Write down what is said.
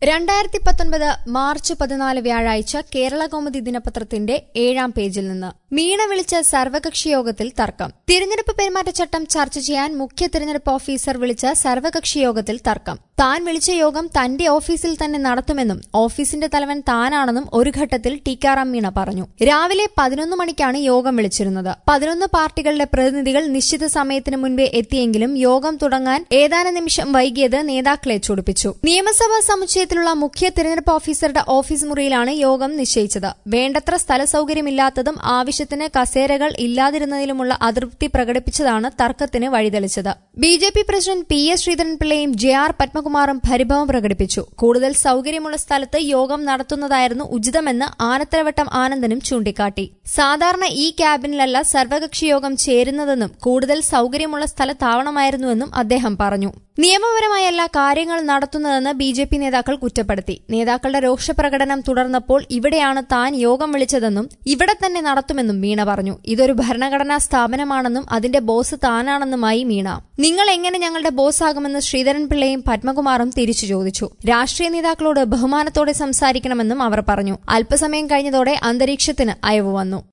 രണ്ടായിരത്തി പത്തൊൻപത് മാർച്ച് പതിനാല് വ്യാഴാഴ്ച കേരള കൗമുദി ദിനപത്രത്തിന്റെ ഏഴാം പേജിൽ നിന്ന് മീണ വിളിച്ച സർവകക്ഷി യോഗത്തിൽ തർക്കം തിരഞ്ഞെടുപ്പ് പെരുമാറ്റച്ചട്ടം ചർച്ച ചെയ്യാൻ മുഖ്യ തിരഞ്ഞെടുപ്പ് ഓഫീസർ വിളിച്ച സർവകക്ഷി യോഗത്തിൽ തർക്കം താൻ വിളിച്ച യോഗം തന്റെ ഓഫീസിൽ തന്നെ നടത്തുമെന്നും ഓഫീസിന്റെ തലവൻ താനാണെന്നും ഒരു ഘട്ടത്തിൽ ടിക്കാറാം മീണ പറഞ്ഞു രാവിലെ പതിനൊന്ന് മണിക്കാണ് യോഗം വിളിച്ചിരുന്നത് പതിനൊന്ന് പാർട്ടികളുടെ പ്രതിനിധികൾ നിശ്ചിത സമയത്തിന് മുൻപേ എത്തിയെങ്കിലും യോഗം തുടങ്ങാൻ ഏതാനും നിമിഷം വൈകിയത് നേതാക്കളെ ചൊടിപ്പിച്ചു നിയമസഭാ സമുച്ചയത്തിലുള്ള മുഖ്യ തിരഞ്ഞെടുപ്പ് ഓഫീസറുടെ ഓഫീസ് മുറിയിലാണ് യോഗം നിശ്ചയിച്ചത് വേണ്ടത്ര സ്ഥല സൌകര്യമില്ലാത്തതും ആവശ്യത്തിന് കസേരകൾ ഇല്ലാതിരുന്നതിലുമുള്ള അതൃപ്തി പ്രകടിപ്പിച്ചതാണ് തർക്കത്തിന് വഴിതെളിച്ചത് B J P president P S ശ്രീധരൻപിള്ളയും ജെ ആർ പത്മകുമാറും പരിഭവം പ്രകടിപ്പിച്ചു കൂടുതൽ സൌകര്യമുള്ള സ്ഥലത്ത് യോഗം നടത്തുന്നതായിരുന്നു ഉചിതമെന്ന് ആനത്തലവട്ടം ആനന്ദനും ചൂണ്ടിക്കാട്ടി സാധാരണ ഈ ക്യാബിനിലല്ല സർവകക്ഷി യോഗം ചേരുന്നതെന്നും കൂടുതൽ സൌകര്യമുള്ള സ്ഥലത്താവണമായിരുന്നുവെന്നും അദ്ദേഹം പറഞ്ഞു നിയമപരമായല്ല കാര്യങ്ങൾ നടത്തുന്നതെന്ന് ബി ജെ പി നേതാക്കൾ കുറ്റപ്പെടുത്തി നേതാക്കളുടെ രോഷപ്രകടനം തുടർന്നപ്പോൾ ഇവിടെയാണ് താൻ യോഗം വിളിച്ചതെന്നും ഇവിടെ തന്നെ നടത്തുമെന്നും മീണ പറഞ്ഞു ഇതൊരു ഭരണഘടനാ സ്ഥാപനമാണെന്നും അതിന്റെ ബോസ് താനാണെന്നുമായി മീണ നിങ്ങൾ എങ്ങനെ ഞങ്ങളുടെ ബോസാകുമെന്ന് ശ്രീധരൻപിള്ളയും പത്മകുമാറും തിരിച്ചു ചോദിച്ചു രാഷ്ട്രീയ നേതാക്കളോട് ബഹുമാനത്തോടെ സംസാരിക്കണമെന്നും അവർ പറഞ്ഞു അല്പസമയം കഴിഞ്ഞതോടെ അന്തരീക്ഷത്തിന് അയവ് വന്നു